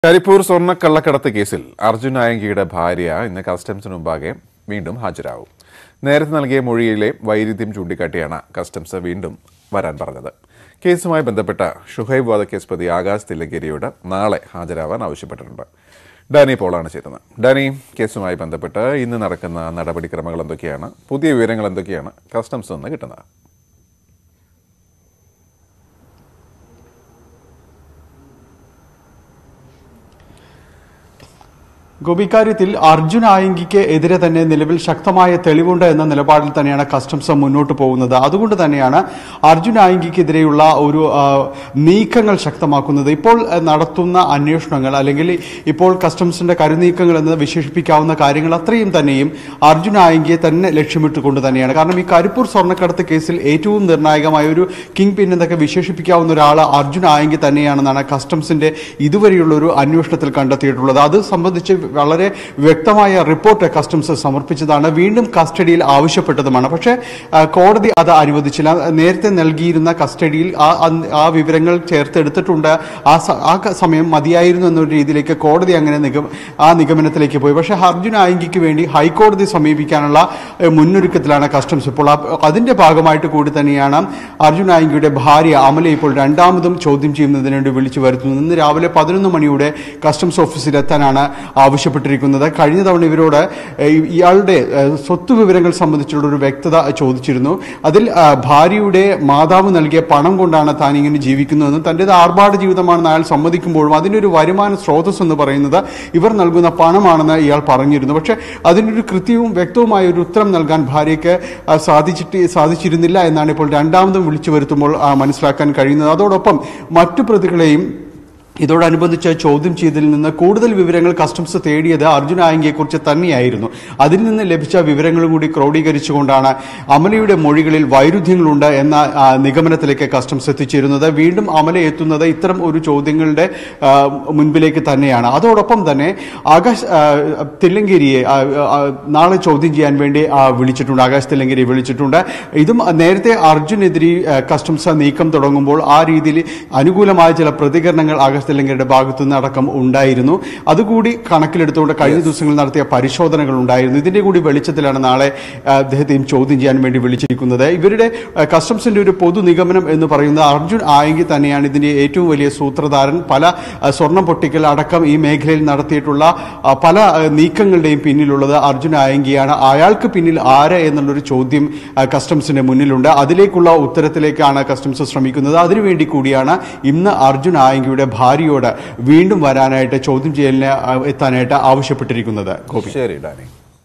കരിപ്പൂർ സ്വർണ്ണ കള്ളക്കടത്ത് കേസിൽ അർജുൻ നായങ്കിയുടെ ഭാര്യ ഇന്ന് കസ്റ്റംസിന് മുമ്പാകെ വീണ്ടും ഹാജരാകും നേരത്തെ നൽകിയ മൊഴിയിലെ വൈരുദ്ധ്യം ചൂണ്ടിക്കാട്ടിയാണ് കസ്റ്റംസ് വീണ്ടും വരാൻ പറഞ്ഞത് കേസുമായി ബന്ധപ്പെട്ട ഷുഹൈബ് വധക്കേസ് പ്രതി ആകാശ് തില്ലങ്കേരിയോട് നാളെ ഹാജരാവാൻ ആവശ്യപ്പെട്ടിട്ടുണ്ട് ഡാനി പോളാണ് ചെയ്തത് ഡാനി കേസുമായി ബന്ധപ്പെട്ട് ഇന്ന് നടക്കുന്ന നടപടിക്രമങ്ങൾ എന്തൊക്കെയാണ് പുതിയ വിവരങ്ങൾ എന്തൊക്കെയാണ് കസ്റ്റംസ് നിന്ന് കിട്ടുന്നത് ഗോപിക്കാര്യത്തിൽ അർജുൻ ആയങ്കിക്ക് എതിരെ തന്നെ നിലവിൽ ശക്തമായ തെളിവുണ്ട് എന്ന നിലപാടിൽ തന്നെയാണ് കസ്റ്റംസ് മുന്നോട്ട് പോകുന്നത് അതുകൊണ്ട് തന്നെയാണ് അർജുൻ ആയങ്കിക്കെതിരെയുള്ള ഒരു ആ, നീക്കങ്ങൾ ശക്തമാക്കുന്നത് ഇപ്പോൾ ആ, നടത്തുന്ന അന്വേഷണങ്ങൾ അല്ലെങ്കിൽ ഇപ്പോൾ കസ്റ്റംസിന്റെ കരുനീക്കങ്ങൾ എന്ന് വിശേഷിപ്പിക്കാവുന്ന കാര്യങ്ങൾ അത്രയും തന്നെയും അർജുൻ ആയങ്കിയെ തന്നെ ലക്ഷ്യമിട്ടുകൊണ്ട് തന്നെയാണ് കാരണം ഈ കരിപ്പൂർ സ്വർണ്ണക്കടത്ത് കേസിൽ ഏറ്റവും നിർണായകമായ ഒരു കിങ് പിൻ എന്നൊക്കെ വിശേഷിപ്പിക്കാവുന്ന ഒരാൾ അർജുൻ ആയങ്കി തന്നെയാണെന്നാണ് കസ്റ്റംസിന്റെ ഇതുവരെയുള്ള ഒരു അന്വേഷണത്തിൽ കണ്ടെത്തിയിട്ടുള്ളത് അത് സംബന്ധിച്ച് വളരെ വ്യക്തമായ റിപ്പോർട്ട് കസ്റ്റംസ് സമർപ്പിച്ചതാണ് വീണ്ടും കസ്റ്റഡിയിൽ ആവശ്യപ്പെട്ടതുമാണ് പക്ഷേ ആ, കോടതി അത് അനുവദിച്ചില്ല നേരത്തെ നൽകിയിരുന്ന കസ്റ്റഡിയിൽ ആ അന്ന് ആ വിവരങ്ങൾ ചേർത്തെടുത്തിട്ടുണ്ട് ആ സ- ആ ക- സമയം മതിയായിരുന്നു എന്നൊരു രീതിയിലേക്ക് കോടതി അങ്ങനെ നിഗമ ആ നിഗമനത്തിലേക്ക് പോയി പക്ഷേ അർജുൻ ആയിങ്കിക്ക് വേണ്ടി ഹൈക്കോടതി സമീപിക്കാനുള്ള ഏ, മുന്നൊരുക്കത്തിലാണ് കസ്റ്റംസ് ഇപ്പോൾ ആ- അതിന്റെ ഭാഗമായിട്ട് കൂടി തന്നെയാണ് അർജുൻ ആയിങ്കിയുടെ ഭാര്യ അമല ഇപ്പോൾ രണ്ടാമതും ചോദ്യം ചെയ്യുന്നതിന് വേണ്ടി വിളിച്ചു വരുത്തുന്നത് ഇന്ന് രാവിലെ പതിനൊന്ന് മണിയോടെ കസ്റ്റംസ് ഓഫീസിൽ എത്താനാണ് ആവശ്യപ്പെട്ടിരിക്കുന്നത് കഴിഞ്ഞ തവണ ഇവരോട് ഏ, ഇയാളുടെ ഏ, സ്വത്ത് വിവരങ്ങൾ സംബന്ധിച്ചുള്ള ഒരു വ്യക്തത ചോദിച്ചിരുന്നു അതിൽ ആ, ഭാര്യയുടെ മാതാവ് നൽകിയ പണം കൊണ്ടാണ് താൻ ഇങ്ങനെ ജീവിക്കുന്നതെന്നും തൻ്റെത് ആർഭാട ജീവിതമാണെന്ന് അയാൾ സമ്മതിക്കുമ്പോഴും അതിൻ്റെ ഒരു വരുമാന സ്രോതസ് എന്ന് പറയുന്നത് ഇവർ നൽകുന്ന പണമാണെന്ന് ഇയാൾ പറഞ്ഞിരുന്നു പക്ഷേ അതിനൊരു കൃത്യവും വ്യക്തവുമായ ഒരു ഉത്തരം നൽകാൻ ഭാര്യയ്ക്ക് ആ, സാധിച്ചിട്ട് സാധിച്ചിരുന്നില്ല എന്നാണ് ഇപ്പോൾ രണ്ടാമതും വിളിച്ചു വരുത്തുമ്പോൾ ആ, മനസ്സിലാക്കാൻ കഴിയുന്നത് അതോടൊപ്പം മറ്റു പ്രതികളെയും ഇതോടനുബന്ധിച്ച് ചോദ്യം ചെയ്തതിൽ നിന്ന് കൂടുതൽ വിവരങ്ങൾ കസ്റ്റംസ് തേടിയത് അർജുൻ ആയങ്കിയെക്കുറിച്ച് തന്നെയായിരുന്നു അതിൽ നിന്ന് ലഭിച്ച വിവരങ്ങളും കൂടി ക്രോഡീകരിച്ചുകൊണ്ടാണ് അമലയുടെ മൊഴികളിൽ വൈരുദ്ധ്യങ്ങളുണ്ട് എന്ന ആ, നിഗമനത്തിലേക്ക് കസ്റ്റംസ് എത്തിച്ചേരുന്നത് വീണ്ടും അമല എത്തുന്നത് ഇത്തരം ഒരു ചോദ്യങ്ങളുടെ ആ, മുൻപിലേക്ക് തന്നെയാണ് അതോടൊപ്പം തന്നെ ആകാശ് ആ, തില്ലങ്കേരിയെ ആ, ആ, നാളെ ചോദ്യം ചെയ്യാൻ വേണ്ടി ആ, വിളിച്ചിട്ടുണ്ട് ആകാശ് തില്ലങ്കേരിയെ വിളിച്ചിട്ടുണ്ട് ഇതും നേരത്തെ അർജുനെതിരെ ആ, കസ്റ്റംസ് നീക്കം തുടങ്ങുമ്പോൾ ആ രീതിയിൽ അനുകൂലമായ ചില പ്രതികരണങ്ങൾ ആകാശ് തെലങ്കയുടെ ഭാഗത്തു നിന്ന് അടക്കം ഉണ്ടായിരുന്നു അതുകൂടി കണക്കിലെടുത്തുകൊണ്ട് കഴിഞ്ഞ ദിവസങ്ങളിൽ നടത്തിയ പരിശോധനകൾ ഉണ്ടായിരുന്നു ഇതിന്റെ കൂടി വെളിച്ചത്തിലാണ് നാളെ ആ, അദ്ദേഹത്തെയും ചോദ്യം ചെയ്യാൻ വേണ്ടി വിളിച്ചിരിക്കുന്നത് ഇവരുടെ ആ, കസ്റ്റംസിന്റെ ഒരു പൊതു നിഗമനം എന്ന് പറയുന്നത് അർജുൻ ആയെങ്കിൽ തന്നെയാണ് ഇതിന്റെ ഏറ്റവും വലിയ സൂത്രധാരൻ പല ആ, സ്വർണം പൊട്ടിക്കൽ അടക്കം ഈ മേഖലയിൽ നടത്തിയിട്ടുള്ള ആ, പല ആ, നീക്കങ്ങളുടെയും പിന്നിലുള്ളത് അർജുൻ ആയെങ്കിയാണ് അയാൾക്ക് പിന്നിൽ ആര് എന്നുള്ളൊരു ചോദ്യം ആ, കസ്റ്റംസിന്റെ മുന്നിലുണ്ട് അതിലേക്കുള്ള ഉത്തരത്തിലേക്കാണ് കസ്റ്റംസ് ശ്രമിക്കുന്നത് അതിനുവേണ്ടി കൂടിയാണ് ഇന്ന് അർജുൻ ആയെങ്കിയുടെ ഭാര്യയോട് വീണ്ടും വരാനായിട്ട് ചോദ്യം ചെയ്യലിന് ആ, എത്താനായിട്ട് ആവശ്യപ്പെട്ടിരിക്കുന്നത് ഗോപി ശരി ഡാനി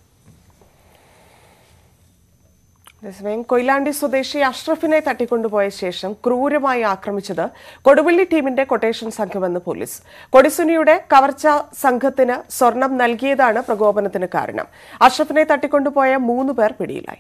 അതേസമയം കൊയിലാണ്ടി സ്വദേശി അഷ്റഫിനെ തട്ടിക്കൊണ്ടുപോയ ശേഷം ക്രൂരമായി ആക്രമിച്ചത് കൊടുവള്ളി ടീമിന്റെ കൊട്ടേഷൻ സംഘമെന്ന് പോലീസ് കൊടിസുനിയുടെ കവർച്ച സംഘത്തിന് സ്വർണം നൽകിയതാണ് പ്രകോപനത്തിന് കാരണം അഷ്റഫിനെ തട്ടിക്കൊണ്ടുപോയ മൂന്ന് പേർ പിടിയിലായി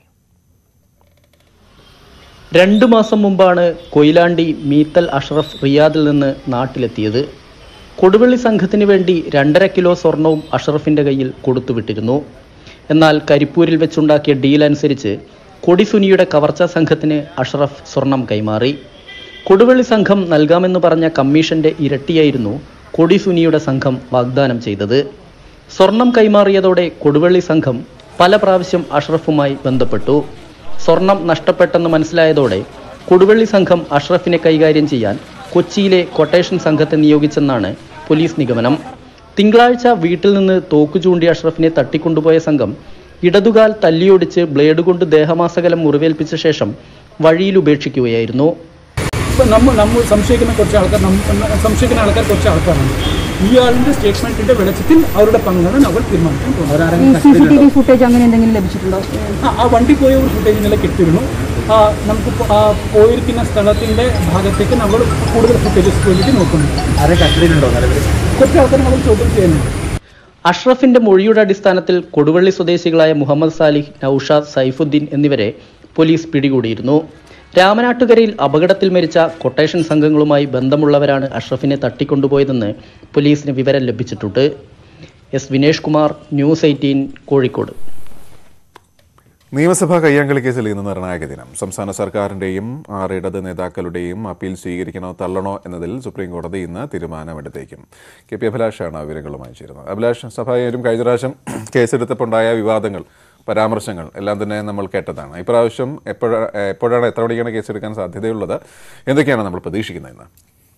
രണ്ടു മാസം മുമ്പാണ് കൊയിലാണ്ടി മീത്തൽ അഷ്റഫ് റിയാദിൽ നിന്ന് നാട്ടിലെത്തിയത് കൊടുവള്ളി സംഘത്തിന് വേണ്ടി രണ്ടര കിലോ സ്വർണവും അഷ്റഫിന്റെ കയ്യിൽ കൊടുത്തുവിട്ടിരുന്നു എന്നാൽ കരിപ്പൂരിൽ വെച്ചുണ്ടാക്കിയ ഡീൽ അനുസരിച്ച് കൊടിസുനിയുടെ കവർച്ചാ സംഘത്തിന് അഷ്റഫ് സ്വർണം കൈമാറി കൊടുവള്ളി സംഘം നൽകാമെന്ന് പറഞ്ഞ കമ്മീഷന്റെ ഇരട്ടിയായിരുന്നു കൊടിസുനിയുടെ സംഘം വാഗ്ദാനം ചെയ്തത് സ്വർണം കൈമാറിയതോടെ കൊടുവള്ളി സംഘം പല പ്രാവശ്യം അഷ്റഫുമായി ബന്ധപ്പെട്ടു സ്വർണം നഷ്ടപ്പെട്ടെന്ന് മനസ്സിലായതോടെ കൊടുവള്ളി സംഘം അഷ്റഫിനെ കൈകാര്യം ചെയ്യാൻ കൊച്ചിയിലെ കൊട്ടേഷൻ സംഘത്തെ നിയോഗിച്ചെന്നാണ് പോലീസ് നിഗമനം തിങ്കളാഴ്ച വീട്ടിൽ നിന്ന് തോക്കു ചൂണ്ടി അഷ്റഫിനെ തട്ടിക്കൊണ്ടുപോയ സംഘം ഇടതുകാൽ തല്ലിയൊടിച്ച് ബ്ലേഡ് കൊണ്ട് ദേഹമാസകലം മുറിവേൽപ്പിച്ച ശേഷം വഴിയിൽ ഉപേക്ഷിക്കുകയായിരുന്നു ഇപ്പം നമ്മൾ നമ്മൾ സംശയിക്കുന്ന കുറച്ച് ആൾക്കാർ നമ്മ- സംശയിക്കുന്ന ആൾക്കാർ കുറച്ച് ആൾക്കാരാണ് ഇയാളുടെ സ്റ്റേറ്റ്മെന്റിന്റെ വെളിച്ചത്തിൽ അവരുടെ പങ്കാണ് നമ്മൾ തീരുമാനിക്കാൻ പോകുന്നത് ഈ അവരാരെങ്കിലും സി സി ടി കസ്റ്റഡിയിലുണ്ടോ? വി ഫുട്ടേജ് അങ്ങനെ എന്തെങ്കിലും ലഭിച്ചിട്ടുണ്ടോ ആ, ആ വണ്ടി പോയ ഒരു ഫുട്ടേജ് ഇന്നലെ കിട്ടിയിരുന്നു ആ, നമുക്ക് പോ- ആ പോയിരിക്കുന്ന സ്ഥലത്തിന്റെ ഭാഗത്തേക്ക് നമ്മൾ കൂടുതൽ ഫുട്ടേജസ് വേണ്ടിയിട്ട് നോക്കുന്നു ആരെ കസ്റ്റഡിയിലുണ്ടോ നിലവിൽ കുറച്ച് ആൾക്കാർ നമ്മൾ ചോദ്യം ചെയ്യുന്നുണ്ട് അഷ്റഫിന്റെ മൊഴിയുടെ അടിസ്ഥാനത്തിൽ കൊടുവള്ളി സ്വദേശികളായ മുഹമ്മദ് സാലിഹ് നൌഷാദ് സൈഫുദ്ദീൻ എന്നിവരെ പോലീസ് പിടികൂടിയിരുന്നു രാമനാട്ടുകരയിൽ അപകടത്തിൽ മരിച്ച കൊട്ടേഷൻ സംഘങ്ങളുമായി ബന്ധമുള്ളവരാണ് അഷ്റഫിനെ തട്ടിക്കൊണ്ടുപോയതെന്ന് പോലീസിന് വിവരം ലഭിച്ചിട്ടുണ്ട് S Vinesh Kumar news eighteen Kozhikode നിയമസഭാ കയ്യാങ്കളി കേസിൽ ഇന്ന് നിർണായക ദിനം സംസ്ഥാന സർക്കാരിന്റെയും ആറ് ഇടത് നേതാക്കളുടെയും അപ്പീൽ സ്വീകരിക്കണോ തള്ളണോ എന്നതിൽ സുപ്രീം കോടതി ഇന്ന് തീരുമാനമെടുത്തേക്കും കെ പി അഭിലാഷാണ് വിവരങ്ങളുമായി ചേരുന്നത് അഭിലാഷ് സഭായാലും കഴിഞ്ഞ പ്രാവശ്യം കേസെടുത്തപ്പോണ്ടായ വിവാദങ്ങൾ പരാമർശങ്ങൾ എല്ലാം തന്നെ നമ്മൾ കേട്ടതാണ് ഇപ്രാവശ്യം എപ്പോഴാണ് എപ്പോഴാണ് എത്ര മണിക്കാണ് കേസെടുക്കാൻ സാധ്യതയുള്ളത് എന്തൊക്കെയാണ് നമ്മൾ പ്രതീക്ഷിക്കുന്നത് ഇന്ന്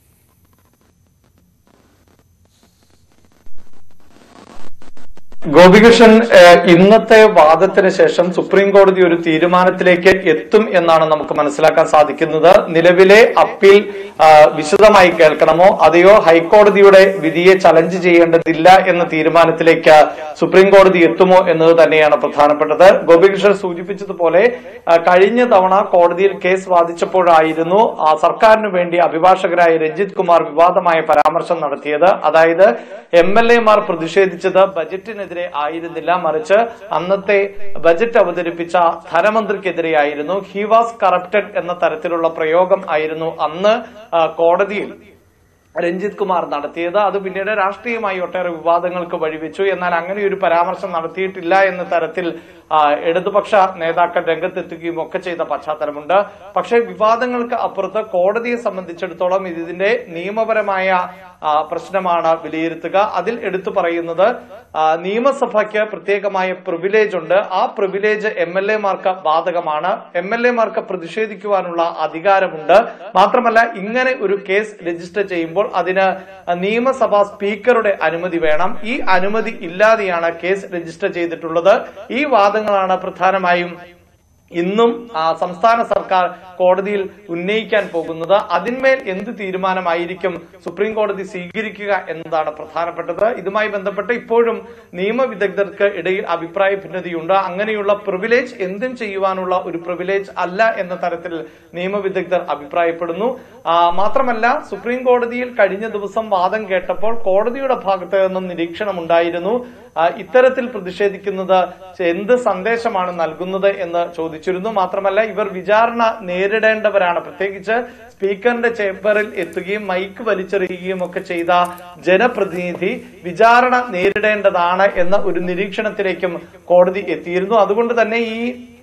ഗോപികൃഷ്ണൻ ഏഹ്, ഇന്നത്തെ വാദത്തിന് ശേഷം സുപ്രീം കോടതി ഒരു തീരുമാനത്തിലേക്ക് എത്തും എന്നാണ് നമുക്ക് മനസ്സിലാക്കാൻ സാധിക്കുന്നത് നിലവിലെ അപ്പീൽ ആ, വിശദമായി കേൾക്കണമോ അതെയോ ഹൈക്കോടതിയുടെ വിധിയെ ചലഞ്ച് ചെയ്യേണ്ടതില്ല എന്ന തീരുമാനത്തിലേക്ക് സുപ്രീം കോടതി എത്തുമോ എന്നത് തന്നെയാണ് പ്രധാനപ്പെട്ടത് ഗോപികൃഷ്ണൻ സൂചിപ്പിച്ചതുപോലെ ആ, കഴിഞ്ഞ തവണ കോടതിയിൽ കേസ് വാദിച്ചപ്പോഴായിരുന്നു ആ, സർക്കാരിന് വേണ്ടി അഭിഭാഷകരായ രഞ്ജിത് കുമാർ വിവാദമായ പരാമർശം നടത്തിയത് അതായത് എം എൽ എമാർ പ്രതിഷേധിച്ചത് ബജറ്റിനെതിരെ ആയിരുന്നില്ല മറിച്ച് അന്നത്തെ ബജറ്റ് അവതരിപ്പിച്ച ധനമന്ത്രിക്കെതിരെയായിരുന്നു ഹി വാസ് കറപ്റ്റഡ് എന്ന തരത്തിലുള്ള പ്രയോഗം ആയിരുന്നു അന്ന് ആ, കോടതിയിൽ രഞ്ജിത് കുമാർ നടത്തിയത് അത് പിന്നീട് രാഷ്ട്രീയമായി ഒട്ടേറെ വിവാദങ്ങൾക്ക് വഴിവെച്ചു എന്നാൽ അങ്ങനെ ഒരു പരാമർശം നടത്തിയിട്ടില്ല എന്ന തരത്തിൽ ആ, ഇടതുപക്ഷ നേതാക്കൾ രംഗത്തെത്തുകയും ഒക്കെ ചെയ്ത പശ്ചാത്തലമുണ്ട് പക്ഷേ വിവാദങ്ങൾക്ക് അപ്പുറത്ത് കോടതിയെ സംബന്ധിച്ചിടത്തോളം ഇതിന്റെ നിയമപരമായ ആ, പ്രശ്നമാണ് വിലയിരുത്തുക അതിൽ എടുത്തു പറയുന്നത് ആ, നിയമസഭയ്ക്ക് പ്രത്യേകമായ പ്രിവിലേജ് ഉണ്ട് ആ പ്രിവിലേജ് എം എൽ എമാർക്ക് ബാധകമാണ് എം എൽ എമാർക്ക് പ്രതിഷേധിക്കുവാനുള്ള അധികാരമുണ്ട് മാത്രമല്ല ഇങ്ങനെ ഒരു കേസ് രജിസ്റ്റർ ചെയ്യുമ്പോൾ അതിന് നിയമസഭാ സ്പീക്കറുടെ അനുമതി വേണം ഈ അനുമതി ഇല്ലാതെയാണ് കേസ് രജിസ്റ്റർ ചെയ്തിട്ടുള്ളത് ഈ വാദങ്ങളാണ് പ്രധാനമായും ഇന്നും ആ, സംസ്ഥാന സർക്കാർ കോടതിയിൽ ഉന്നയിക്കാൻ പോകുന്നത് അതിന്മേൽ എന്ത് തീരുമാനമായിരിക്കും സുപ്രീം കോടതി സ്വീകരിക്കുക എന്നതാണ് പ്രധാനപ്പെട്ടത് ഇതുമായി ബന്ധപ്പെട്ട് ഇപ്പോഴും നിയമവിദഗ്ധർക്ക് ഇടയിൽ അഭിപ്രായ ഭിന്നതയുണ്ട് അങ്ങനെയുള്ള പ്രിവിലേജ് എന്തും ചെയ്യുവാനുള്ള ഒരു പ്രിവിലേജ് അല്ല എന്ന തരത്തിൽ നിയമവിദഗ്ധർ അഭിപ്രായപ്പെടുന്നു ആ, മാത്രമല്ല സുപ്രീം കോടതിയിൽ കഴിഞ്ഞ ദിവസം വാദം കേട്ടപ്പോൾ കോടതിയുടെ ഭാഗത്ത് നിന്നും നിരീക്ഷണമുണ്ടായിരുന്നു ആ, ഇത്തരത്തിൽ പ്രതിഷേധിക്കുന്നത് എന്ത് സന്ദേശമാണ് നൽകുന്നത് എന്ന് ചോദിച്ചിരുന്നു മാത്രമല്ല ഇവർ വിചാരണ നേരിടേണ്ടവരാണ് പ്രത്യേകിച്ച് സ്പീക്കറിന്റെ ചേംബറിൽ എത്തുകയും മൈക്ക് വലിച്ചെറിയുകയും ഒക്കെ ചെയ്ത ജനപ്രതിനിധി വിചാരണ നേരിടേണ്ടതാണ് എന്ന ഒരു നിരീക്ഷണത്തിലേക്കും കോടതി എത്തിയിരുന്നു അതുകൊണ്ട് തന്നെ ഈ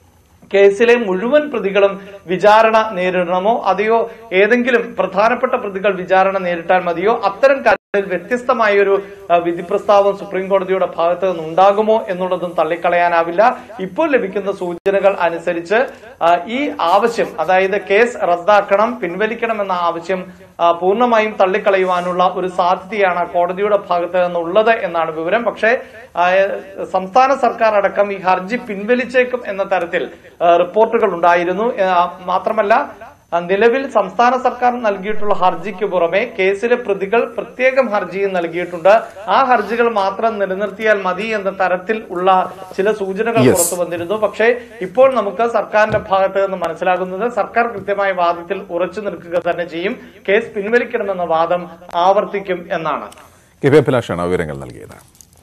കേസിലെ മുഴുവൻ പ്രതികളും വിചാരണ നേരിടണമോ അതെയോ ഏതെങ്കിലും പ്രധാനപ്പെട്ട പ്രതികൾ വിചാരണ നേരിട്ടാൽ മതിയോ അത്തരം കാര്യങ്ങളിൽ വ്യത്യസ്തമായ ഒരു ആ, വിധി പ്രസ്താവം സുപ്രീം കോടതിയുടെ ഭാഗത്ത് നിന്ന് ഉണ്ടാകുമോ എന്നുള്ളതും തള്ളിക്കളയാനാവില്ല ഇപ്പോൾ ലഭിക്കുന്ന സൂചനകൾ അനുസരിച്ച് ആ, ഈ ആവശ്യം അതായത് കേസ് റദ്ദാക്കണം പിൻവലിക്കണം എന്ന ആവശ്യം ആ, പൂർണ്ണമായും തള്ളിക്കളയുവാനുള്ള ഒരു സാധ്യതയാണ് കോടതിയുടെ ഭാഗത്ത് നിന്നുള്ളത് എന്നാണ് വിവരം പക്ഷേ ആ, സംസ്ഥാന സർക്കാർ അടക്കം ഈ ഹർജി പിൻവലിച്ചേക്കും എന്ന തരത്തിൽ ആ, റിപ്പോർട്ടുകൾ ഉണ്ടായിരുന്നു ആ, മാത്രമല്ല ആ, നിലവിൽ സംസ്ഥാന സർക്കാർ നൽകിയിട്ടുള്ള ഹർജിക്ക് പുറമെ കേസിലെ പ്രതികൾ പ്രത്യേകം ഹർജിയും നൽകിയിട്ടുണ്ട് ആ ഹർജികൾ മാത്രം നിലനിർത്തിയാൽ മതി എന്ന തരത്തിൽ ഉള്ള ചില സൂചനകൾ Yes. പുറത്തു വന്നിരുന്നു പക്ഷേ ഇപ്പോൾ നമുക്ക് സർക്കാരിന്റെ ഭാഗത്ത് നിന്ന് മനസ്സിലാകുന്നത് സർക്കാർ കൃത്യമായ വാദത്തിൽ ഉറച്ചു നിൽക്കുക തന്നെ ചെയ്യും കേസ് പിൻവലിക്കണമെന്ന വാദം ആവർത്തിക്കും എന്നാണ് കെ പി അഭിലാഷാണ് വിവരങ്ങൾ നൽകിയത്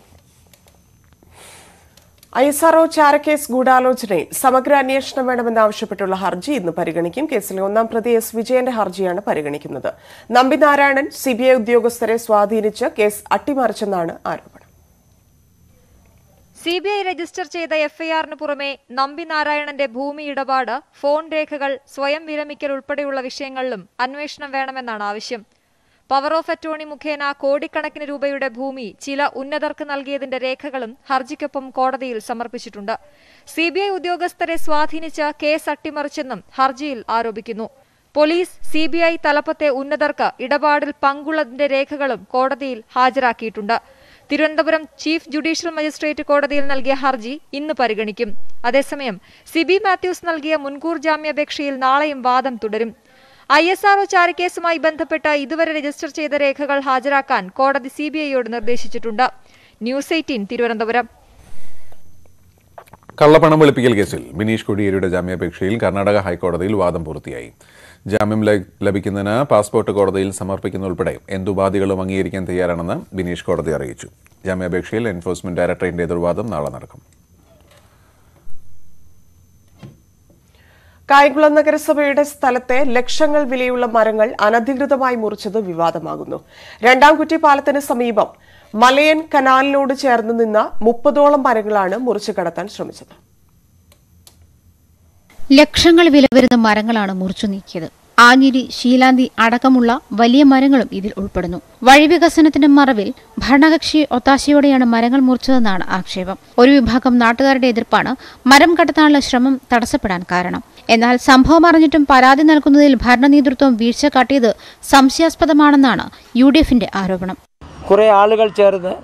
ഐ എസ് ആർഒ ചാരക്കേസ് ഗൂഢാലോചനയിൽ സമഗ്ര അന്വേഷണം വേണമെന്നാവശ്യപ്പെട്ടുള്ള ഹർജി ഇന്ന് പരിഗണിക്കും കേസിലെ ഒന്നാം പ്രതി എസ് വിജയന്റെ ഹർജിയാണ് പരിഗണിക്കുന്നത് നമ്പിനാരായണൻ സിബിഐ ഉദ്യോഗസ്ഥരെ സ്വാധീനിച്ച് കേസ് അട്ടിമറിച്ചെന്നാണ് ആരോപണം സി ബി ഐ രജിസ്റ്റർ ചെയ്ത എഫ്ഐആറിന് പുറമെ നമ്പി നാരായണന്റെ ഭൂമി ഇടപാട് ഫോൺ രേഖകൾ സ്വയം വിരമിക്കൽ ഉൾപ്പെടെയുള്ള വിഷയങ്ങളിലും അന്വേഷണം വേണമെന്നാണ് ആവശ്യം പവർ ഓഫ് അറ്റോർണി മുഖേന കോടിക്കണക്കിന് രൂപയുടെ ഭൂമി ചില ഉന്നതർക്ക് നൽകിയതിന്റെ രേഖകളും ഹർജിക്കൊപ്പം കോടതിയിൽ സമർപ്പിച്ചിട്ടുണ്ട് സി ബി ഐ ഉദ്യോഗസ്ഥരെ സ്വാധീനിച്ച് കേസ് അട്ടിമറിച്ചെന്നും ഹർജിയിൽ ആരോപിക്കുന്നു പോലീസ് സി ബി ഐ തലപ്പത്തെ ഉന്നതർക്ക് ഇടപാടിൽ പങ്കുള്ളതിന്റെ രേഖകളും കോടതിയിൽ ഹാജരാക്കിയിട്ടുണ്ട് തിരുവനന്തപുരം ചീഫ് ജുഡീഷ്യൽ മജിസ്ട്രേറ്റ് കോടതിയിൽ നൽകിയ ഹർജി ഇന്ന് പരിഗണിക്കും അതേസമയം സിബി മാത്യൂസ് നൽകിയ മുൻകൂർ ജാമ്യാപേക്ഷയിൽ നാളെയും വാദം തുടരും ഐ എസ് ആർഒ ചാരക്കേസുമായി ബന്ധപ്പെട്ട് ഇതുവരെ രജിസ്റ്റർ ചെയ്ത രേഖകൾ ഹാജരാക്കാൻ കോടതി സി ബി ഐയോട് നിർദ്ദേശിച്ചിട്ടുണ്ട് ന്യൂസ് എയ്റ്റീൻ തിരുവനന്തപുരം കള്ളപ്പണം വെളുപ്പിക്കൽ കേസിൽ ബിനീഷ് കൊടിയേരിയുടെ ജാമ്യാപേക്ഷയിൽ കർണാടക ഹൈക്കോടതിയിൽ വാദം പൂർത്തിയായി ജാമ്യം ല- ലഭിക്കുന്നതിന് പാസ്പോർട്ട് കോടതിയിൽ സമർപ്പിക്കുന്ന ഉൾപ്പെടെ എന്തുപാധികളും അംഗീകരിക്കാൻ തയ്യാറാണെന്ന് ബിനീഷ് കോടതി അറിയിച്ചു ജാമ്യാപേക്ഷയിൽ എൻഫോഴ്സ്മെന്റ് ഡയറക്ടറേറ്റിന്റെ എതിർവാദം നാളെ നടക്കും കായംകുളം നഗരസഭയുടെ സ്ഥലത്തെ ലക്ഷങ്ങൾ വിലയുള്ള മരങ്ങൾ അനധികൃതമായി മുറിച്ചത് വിവാദമാകുന്നു രണ്ടാംകുറ്റി പാലത്തിന് സമീപം മലയൻ കനാലിനോട് ചേർന്ന് നിന്ന മുപ്പതോളം മരങ്ങളാണ് മുറിച്ചു കടത്താൻ ശ്രമിച്ചത് ലക്ഷങ്ങൾ വില വരുന്ന മരങ്ങളാണ് മുറിച്ചു നീക്കിയത് ആഞ്ഞിലി ശീലാന്തി അടക്കമുള്ള വലിയ മരങ്ങളും ഇതിൽ ഉൾപ്പെടുന്നു വഴി വികസനത്തിന്റെ മറവിൽ ഭരണകക്ഷി ഒത്താശയോടെയാണ് മരങ്ങൾ മുറിച്ചതെന്നാണ് ആക്ഷേപം ഒരു വിഭാഗം നാട്ടുകാരുടെ എതിർപ്പാണ് മരം കടത്താനുള്ള ശ്രമം തടസ്സപ്പെടാൻ കാരണം എന്നാൽ സംഭവം അറിഞ്ഞിട്ടും പരാതി നൽകുന്നതിൽ ഭരണ നേതൃത്വം വീഴ്ച കാട്ടിയത് സംശയാസ്പദമാണെന്നാണ് യു ഡി എഫിന്റെ ആരോപണം കുറേ ആളുകൾ ചേർന്ന്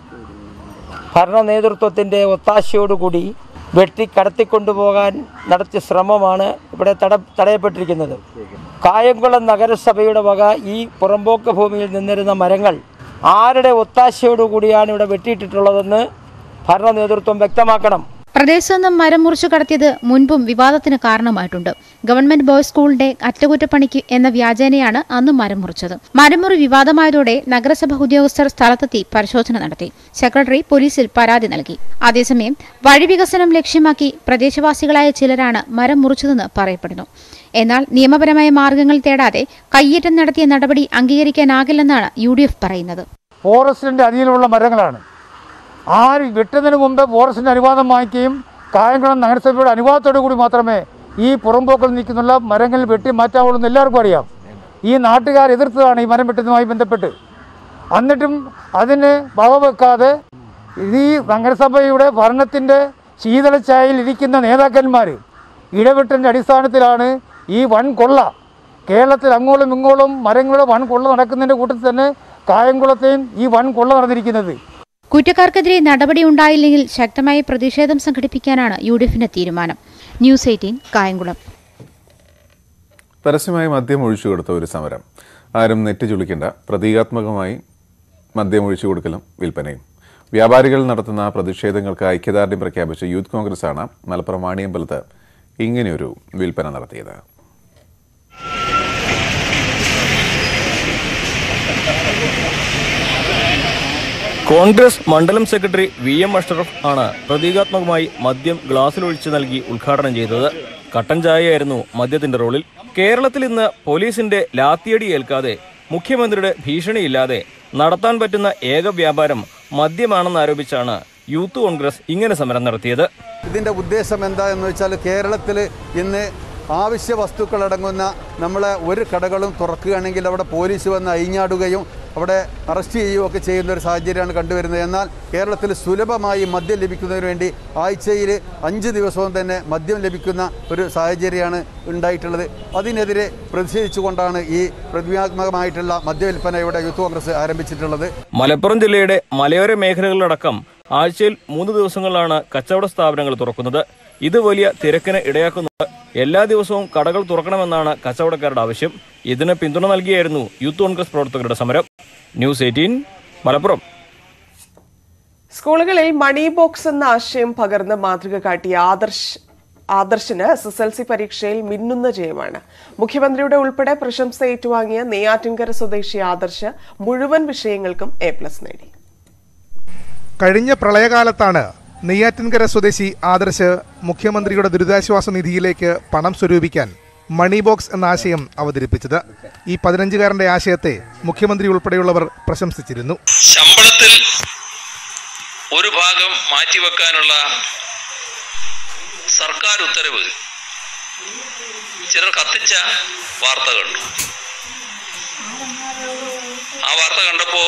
ഭരണ നേതൃത്വത്തിൻ്റെ ഒത്താശയോടുകൂടി വെട്ടി കടത്തിക്കൊണ്ടുപോകാൻ നടത്തിയ ശ്രമമാണ് ഇവിടെ തട തടയപ്പെട്ടിരിക്കുന്നത് കായംകുളം നഗരസഭയുടെ വക ഈ പുറമ്പോക്ക് ഭൂമിയിൽ നിന്നിരുന്ന മരങ്ങൾ ആരുടെ ഒത്താശയോടുകൂടിയാണ് ഇവിടെ വെട്ടിയിട്ടിട്ടുള്ളതെന്ന് ഭരണ നേതൃത്വം വ്യക്തമാക്കണം പ്രദേശത്ത് നിന്നും മരം മുറിച്ചു കടത്തിയത് മുൻപും വിവാദത്തിന് കാരണമായിട്ടുണ്ട് ഗവൺമെന്റ് ബോയ്സ് സ്കൂളിന്റെ അറ്റകുറ്റപ്പണിക്ക് എന്ന വ്യാജേനയാണ് അന്ന് മരം മുറിച്ചത് മരമുറി വിവാദമായതോടെ നഗരസഭ ഉദ്യോഗസ്ഥർ സ്ഥലത്തെത്തി പരിശോധന നടത്തി സെക്രട്ടറി പോലീസിൽ പരാതി നൽകി അതേസമയം വഴി വികസനം ലക്ഷ്യമാക്കി പ്രദേശവാസികളായ ചിലരാണ് മരം മുറിച്ചതെന്ന് പറയപ്പെടുന്നു എന്നാൽ നിയമപരമായ മാർഗങ്ങൾ തേടാതെ കയ്യേറ്റം നടത്തിയ നടപടി അംഗീകരിക്കാനാകില്ലെന്നാണ് യു പറയുന്നത് ഫോറസ്റ്റിൻ്റെ അധീനമുള്ള മരങ്ങളാണ് ആര് വെട്ടുന്നതിന് മുമ്പ് ഫോറസ്റ്റിൻ്റെ അനുവാദം വാങ്ങിക്കുകയും കായംകുളം നഗരസഭയുടെ അനുവാദത്തോടു കൂടി മാത്രമേ ഈ പുറമ്പോക്കിൽ നിൽക്കുന്നുള്ള മരങ്ങൾ വെട്ടി മാറ്റാവുള്ളൂ എന്ന് എല്ലാവർക്കും അറിയാം ഈ നാട്ടുകാർ എതിർത്തതാണ് ഈ മരം വെട്ടുന്നതുമായി ബന്ധപ്പെട്ട് എന്നിട്ടും അതിന് വകവെക്കാതെ ഈ നഗരസഭയുടെ ഭരണത്തിൻ്റെ ശീതളച്ചായയിൽ ഇരിക്കുന്ന നേതാക്കന്മാർ ഇടപെട്ടതിൻ്റെ അടിസ്ഥാനത്തിലാണ് ഈ വൻ കൊള്ള കേരളത്തിൽ അങ്ങോളം ഇങ്ങോളം മരങ്ങളുടെ വൻ കൊള്ള നടക്കുന്നതിൻ്റെ കൂട്ടത്തിൽ തന്നെ കായംകുളത്തെയും ഈ വൻ കൊള്ള നടന്നിരിക്കുന്നത് കുറ്റക്കാർക്കെതിരെ നടപടി ഉണ്ടായില്ലെങ്കിൽ ശക്തമായ പ്രതിഷേധം സംഘടിപ്പിക്കാനാണ് യു ഡി എഫിന്റെ തീരുമാനം ന്യൂസ് എയ്റ്റീൻ കായംകുളം പരസ്യമായി മദ്യം ഒഴിച്ചു കൊടുത്ത ഒരു സമരം ആരും നെറ്റ് ചുളിക്കേണ്ട പ്രതീകാത്മകമായി മദ്യം ഒഴിച്ചു കൊടുക്കലും വിൽപ്പനയും വ്യാപാരികൾ നടത്തുന്ന പ്രതിഷേധങ്ങൾക്ക് ഐക്യദാർഢ്യം പ്രഖ്യാപിച്ച യൂത്ത് കോൺഗ്രസാണ് മലപ്പുറം വാണിയമ്പലത്ത് ഇങ്ങനെയൊരു വിൽപ്പന നടത്തിയത് കോൺഗ്രസ് മണ്ഡലം സെക്രട്ടറി വി എം അഷ്റഫ് ആണ് പ്രതീകാത്മകമായി മദ്യം ഗ്ലാസ്സിലൊഴിച്ച് നൽകി ഉദ്ഘാടനം ചെയ്തത് കട്ടൻ ചായയായിരുന്നു മദ്യത്തിന്റെ റോളിൽ കേരളത്തിൽ ഇന്ന് പോലീസിന്റെ ലാത്തിയടി ഏൽക്കാതെ മുഖ്യമന്ത്രിയുടെ ഭീഷണിയില്ലാതെ നടത്താൻ പറ്റുന്ന ഏക വ്യാപാരം മദ്യമാണെന്ന് ആരോപിച്ചാണ് യൂത്ത് കോൺഗ്രസ് ഇങ്ങനെ സമരം നടത്തിയത് ഇതിൻ്റെ ഉദ്ദേശം എന്താ എന്ന് വെച്ചാൽ കേരളത്തിൽ ഇന്ന് ആവശ്യ വസ്തുക്കളടങ്ങുന്ന നമ്മളെ ഒരു കടകളും തുറക്കുകയാണെങ്കിൽ അവിടെ പോലീസ് വന്ന് അയിഞ്ഞാടുകയും അവിടെ അറസ്റ്റ് ചെയ്യുകയും ഒക്കെ ചെയ്യുന്ന ഒരു സാഹചര്യമാണ് കണ്ടുവരുന്നത് എന്നാൽ കേരളത്തിൽ സുലഭമായി മദ്യം ലഭിക്കുന്നതിന് വേണ്ടി ആഴ്ചയിൽ അഞ്ച് ദിവസവും തന്നെ മദ്യം ലഭിക്കുന്ന ഒരു സാഹചര്യമാണ് ഉണ്ടായിട്ടുള്ളത് അതിനെതിരെ പ്രതിഷേധിച്ചുകൊണ്ടാണ് ഈ പ്രതികാത്മകമായിട്ടുള്ള മദ്യവിൽപ്പന ഇവിടെ യൂത്ത് കോൺഗ്രസ് ആരംഭിച്ചിട്ടുള്ളത് മലപ്പുറം ജില്ലയുടെ മലയോര മേഖലകളിലടക്കം ആഴ്ചയിൽ മൂന്ന് ദിവസങ്ങളിലാണ് കച്ചവട സ്ഥാപനങ്ങൾ തുറക്കുന്നത് ഇത് വലിയ തിരക്കിന് ഇടയാക്കുന്നുണ്ട് എല്ലാ ദിവസവും കടകൾ തുറക്കണമെന്നാണ് കച്ചവടക്കാരുടെ ആവശ്യം ഇതിന് പിന്തുണ നൽകിയായിരുന്നു യൂത്ത് കോൺഗ്രസ് പ്രവർത്തകരുടെ സമരം ന്യൂസ് എയ്റ്റീൻ മലപ്പുറം സ്കൂളുകളിൽ മണി ബോക്സ് എന്ന ആശയം പകർന്ന് മാതൃക കാട്ടിയ ആദർശ് ആദർശിന് എസ് എസ് എൽ സി പരീക്ഷയിൽ മിന്നുന്ന ജയമാണ് മുഖ്യമന്ത്രിയുടെ ഉൾപ്പെടെ പ്രശംസ ഏറ്റുവാങ്ങിയ നെയ്യാറ്റിൻകര സ്വദേശി ആദർശ് മുഴുവൻ വിഷയങ്ങൾക്കും എ പ്ലസ് നേടി കഴിഞ്ഞ പ്രളയകാലത്താണ് നെയ്യാറ്റിൻകര സ്വദേശി ആദർശ് മുഖ്യമന്ത്രിയുടെ ദുരിതാശ്വാസ നിധിയിലേക്ക് പണം സ്വരൂപിക്കാൻ മണി ബോക്സ് എന്ന ആശയം അവതരിപ്പിച്ചത് ഈ പതിനഞ്ചുകാരന്റെ ആശയത്തെ മുഖ്യമന്ത്രി ഉൾപ്പെടെയുള്ളവർ പ്രശംസിച്ചിരുന്നു ശമ്പളത്തിൽ ഒരു ഭാഗം മാറ്റിവെക്കാനുള്ള സർക്കാർ ഉത്തരവ് ചിലർ കത്തിച്ച വാർത്ത കണ്ടു ആ വാർത്ത കണ്ടപ്പോ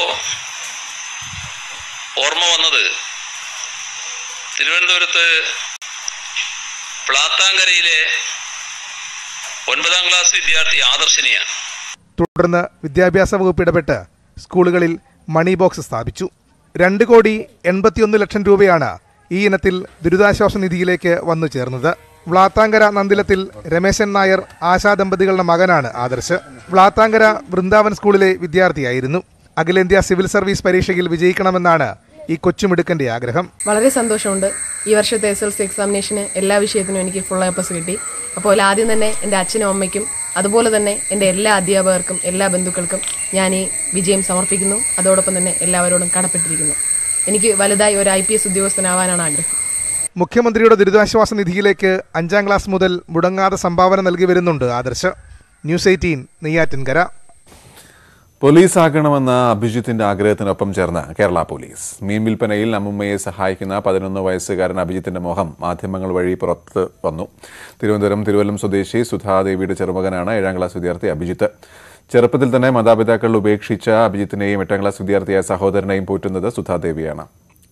ഓർമ്മ വന്നത് തിരുവനന്തപുരത്ത് പ്ലാത്താങ്കരയിലെ ഒൻപതാം ക്ലാസ് വിദ്യാർത്ഥി ആദർശിനെയാണ് തുടർന്ന് വിദ്യാഭ്യാസ വകുപ്പ് ഇടപെട്ട് സ്കൂളുകളിൽ മണി ബോക്സ് സ്ഥാപിച്ചു രണ്ട് കോടി എൺപത്തിയൊന്ന് ലക്ഷം രൂപയാണ് ഈ ഇനത്തിൽ ദുരിതാശ്വാസ നിധിയിലേക്ക് വന്നു ചേർന്നത് വ്ളാത്താങ്കര നന്ദിലത്തിൽ രമേശൻ നായർ ആശാ ദമ്പതികളുടെ മകനാണ് ആദർശ് വ്ളാത്താങ്കര വൃന്ദാവൻ സ്കൂളിലെ വിദ്യാർത്ഥിയായിരുന്നു അഖിലേന്ത്യാ സിവിൽ സർവീസ് പരീക്ഷയിൽ വിജയിക്കണമെന്നാണ് ഈ കൊച്ചുമിടുക്കന്റെ ആഗ്രഹം വളരെ സന്തോഷമുണ്ട് ഈ വർഷത്തെ എസ് എൽ സി എക്സാമിനേഷന് എല്ലാ വിഷയത്തിനും എനിക്ക് ഫുൾ എ പ്ലസ് കിട്ടി അപ്പോൾ ആദ്യം തന്നെ എൻ്റെ അച്ഛനും അമ്മയ്ക്കും അതുപോലെ തന്നെ എൻ്റെ എല്ലാ അധ്യാപകർക്കും എല്ലാ ബന്ധുക്കൾക്കും ഞാൻ ഈ വിജയം സമർപ്പിക്കുന്നു അതോടൊപ്പം തന്നെ എല്ലാവരോടും കടപ്പെട്ടിരിക്കുന്നു എനിക്ക് വലുതായി ഒരു ഐ പി എസ് ഉദ്യോഗസ്ഥനാവാനാണ് ആഗ്രഹം മുഖ്യമന്ത്രിയുടെ ദുരിതാശ്വാസ നിധിയിലേക്ക് അഞ്ചാം ക്ലാസ് മുതൽ മുടങ്ങാതെ സംഭാവന നൽകി വരുന്നുണ്ട് Adarsh news eighteen Neyyattinkara police ആകണമെന്ന അഭിജിത്തിന്റെ ആഗ്രഹത്തിനൊപ്പം ചേർന്ന് കേരള പോലീസ് മീൻ വിൽപ്പനയിൽ അമ്മുമ്മയെ സഹായിക്കുന്ന പതിനൊന്ന് വയസ്സുകാരൻ അഭിജിത്തിന്റെ മോഹം മാധ്യമങ്ങൾ വഴി പുറത്ത് വന്നു തിരുവനന്തപുരം തിരുവല്ലം സ്വദേശി സുധാദേവിയുടെ ചെറുമകനാണ് ഏഴാം ക്ലാസ് വിദ്യാർത്ഥി അഭിജിത്ത് ചെറുപ്പത്തിൽ തന്നെ മാതാപിതാക്കൾ ഉപേക്ഷിച്ച അഭിജിത്തിനെയും എട്ടാം ക്ലാസ് വിദ്യാർത്ഥിയായ സഹോദരനെയും പോറ്റുന്നത് സുധാദേവിയാണ്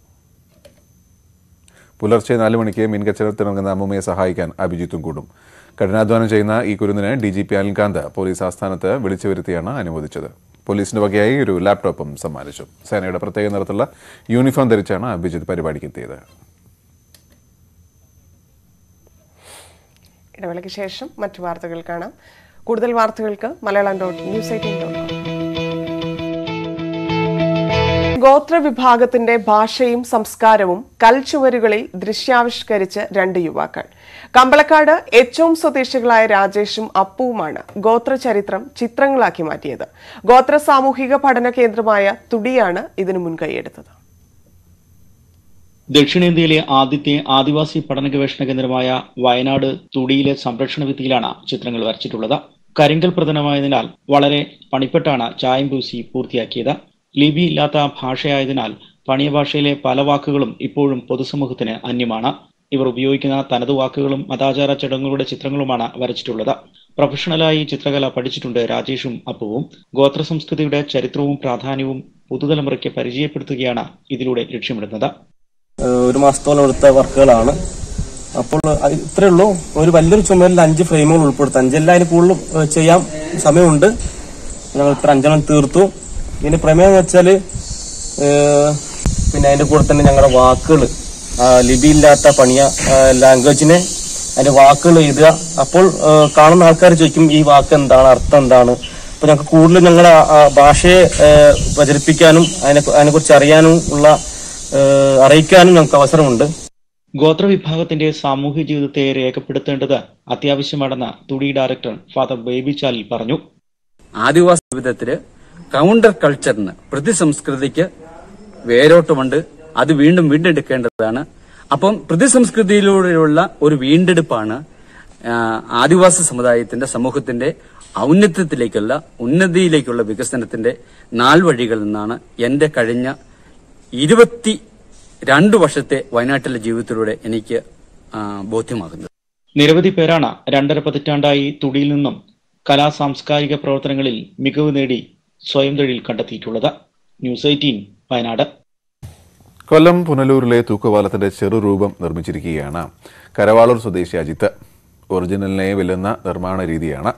പുലർച്ചെ നാല് മണിക്ക് മീൻ കച്ചവടത്തിനിറങ്ങുന്ന അമ്മുമ്മയെ സഹായിക്കാൻ അഭിജിത്തും കൂടും കഠിനാധ്വാനം ചെയ്യുന്ന ഈ കുരുന്നിന് D G P Anilkanth police ആസ്ഥാനത്ത് വിളിച്ചു വരുത്തിയാണ് അനുമോദിച്ചത് പോലീസിന്റെ വകയായി ഒരു ലാപ്ടോപ്പും സമ്മാനിച്ചു സേനയുടെ പ്രത്യേക നിറത്തിലുള്ള യൂണിഫോം ധരിച്ചാണ് അഭിജിത്ത് പരിപാടിക്ക് എത്തിയത് ഇടവേളയ്ക്ക് ശേഷം മറ്റു വാർത്തകൾ കാണാം കൂടുതൽ വാർത്തകൾക്ക് Malayalam dot news eighteen dot com ഗോത്രവിഭാഗത്തിന്റെ ഭാഷയും സംസ്കാരവും കൽച്ചുവരുകളിൽ ദൃശ്യാവിഷ്കരിച്ച് രണ്ട് യുവാക്കൾ കമ്പളക്കാട് എച്ചോം സ്വദേശികളായ രാജേഷും അപ്പുവുമാണ് ഗോത്രചരിത്രം ചിത്രങ്ങളാക്കി മാറ്റിയത് ഗോത്ര സാമൂഹിക പഠന കേന്ദ്രമായ തുടിയാണ് ഇതിനു മുൻകൈയെടുത്തത് ദക്ഷിണേന്ത്യയിലെ ആദ്യത്തെ ആദിവാസി പഠന ഗവേഷണ കേന്ദ്രമായ വയനാട് തുടിയിലെ സംരക്ഷണ ഭിത്തിയിലാണ് ചിത്രങ്ങൾ വരച്ചിട്ടുള്ളത് കരിങ്കൽ പ്രധാനമായതിനാൽ വളരെ പണിപ്പെട്ടാണ് ചായം പൂശി പൂർത്തിയാക്കിയത് ലിപി ഇല്ലാത്ത ഭാഷയായതിനാൽ പണിയ ഭാഷയിലെ പല വാക്കുകളും ഇപ്പോഴും പൊതുസമൂഹത്തിന് അന്യമാണ് ഇവർ ഉപയോഗിക്കുന്ന തനതു വാക്കുകളും മതാചാര ചടങ്ങുകളുടെ ചിത്രങ്ങളുമാണ് വരച്ചിട്ടുള്ളത് പ്രൊഫഷണലായി ചിത്രകല പഠിച്ചിട്ടുണ്ട് രാജേഷും അപ്പുവും ഗോത്ര സംസ്കൃതിയുടെ ചരിത്രവും പ്രാധാന്യവും പുതുതലമുറയ്ക്ക് പരിചയപ്പെടുത്തുകയാണ് ഇതിലൂടെ ലക്ഷ്യമിടുന്നത് ഏഹ് ഒരു മാസത്തോളം എടുത്ത വർക്കുകളാണ് അപ്പോൾ അത് ഇത്രയേ ഉള്ളൂ ഒരു വലിയൊരു ചുമരിൽ അഞ്ച് ഫ്രെയിമുകൾ ഉൾപ്പെടുത്തും അഞ്ചല്ല അതിന് കൂടുതൽ ഏഹ് ചെയ്യാൻ സമയമുണ്ട് ഞങ്ങൾ ഇത്ര അഞ്ചെണ്ണം തീർത്തു ഇതിന്റെ പ്രമേയം എന്ന് വെച്ചാല് ഏഹ് പിന്നെ അതിന്റെ കൂടെ തന്നെ ഞങ്ങളുടെ വാക്കുകൾ ലിപിയില്ലാത്ത പണിയ ലാംഗ്വേജിനെ അതിന്റെ വാക്കുകൾ എഴുതുക അപ്പോൾ ഏഹ് കാണുന്ന ആൾക്കാർ ചോദിക്കും ഈ വാക്ക് എന്താണ് അർത്ഥം എന്താണ് അപ്പൊ ഞങ്ങൾക്ക് കൂടുതൽ ഞങ്ങളുടെ ആ- ആ ഭാഷയെ ഏഹ് പ്രചരിപ്പിക്കാനും അതിനെ അതിനെക്കുറിച്ച് അറിയാനും ഉള്ള ഏഹ് അറിയിക്കാനും ഞങ്ങൾക്ക് അവസരമുണ്ട് ഗോത്രവിഭാഗത്തിന്റെ സാമൂഹ്യ ജീവിതത്തെ രേഖപ്പെടുത്തേണ്ടത് അത്യാവശ്യമാണെന്ന് തുടി ഡയറക്ടർ ഫാദർ ബേബി ചാലിൽ പറഞ്ഞു ആദിവാസി ജീവിതത്തില് കൗണ്ടർ കൾച്ചറിന് പ്രതിസംസ്കൃതിക്ക് വേരോട്ടമുണ്ട് അത് വീണ്ടും വീണ്ടെടുക്കേണ്ടതാണ് അപ്പം പ്രതിസംസ്കൃതിയിലൂടെയുള്ള ഒരു വീണ്ടെടുപ്പാണ് ആ, ആദിവാസി സമുദായത്തിന്റെ സമൂഹത്തിന്റെ ഔന്നത്യത്തിലേക്കുള്ള ഉന്നതിയിലേക്കുള്ള വികസനത്തിന്റെ നാൾവഴികൾ എന്നാണ് എന്റെ കഴിഞ്ഞ ഇരുപത്തി രണ്ട് വർഷത്തെ വയനാട്ടിലെ ജീവിതത്തിലൂടെ എനിക്ക് ആ, ബോധ്യമാകുന്നത് നിരവധി പേരാണ് രണ്ടര പതിറ്റാണ്ടായി തുടിയിൽ നിന്നും കലാ സാംസ്കാരിക പ്രവർത്തനങ്ങളിൽ മികവ് നേടി സ്വയം തൊഴിൽ കണ്ടെത്തിയിട്ടുള്ളത് ന്യൂസ് എയ്റ്റീൻ വയനാട് കൊല്ലം പുനലൂരിലെ തൂക്കുപാലത്തിന്റെ ചെറുരൂപം നിർമ്മിച്ചിരിക്കുകയാണ് കരവാളൂർ സ്വദേശി അജിത്ത് ഒറിജിനലിനെ വെല്ലുന്ന നിർമ്മാണ രീതിയാണ്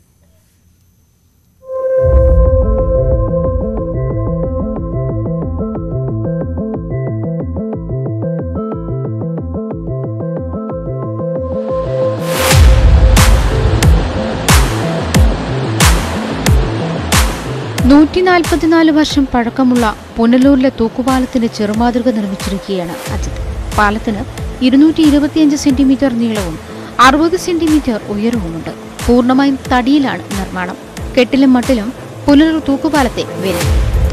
നൂറ്റി നാൽപ്പത്തിനാല് വർഷം പഴക്കമുള്ള പുനലൂരിലെ തൂക്കുപാലത്തിന്റെ ചെറുമാതൃക നിർമ്മിച്ചിരിക്കുകയാണ് അജിത് പാലത്തിന് ഇരുന്നൂറ്റി ഇരുപത്തിയഞ്ച് സെന്റിമീറ്റർ നീളവും അറുപത് സെന്റിമീറ്റർ ഉയരവുമുണ്ട് പൂർണ്ണമായും തടിയിലാണ് നിർമ്മാണം കെട്ടിലും മട്ടിലും പുനലൂർ തൂക്കുപാലത്തെ വരും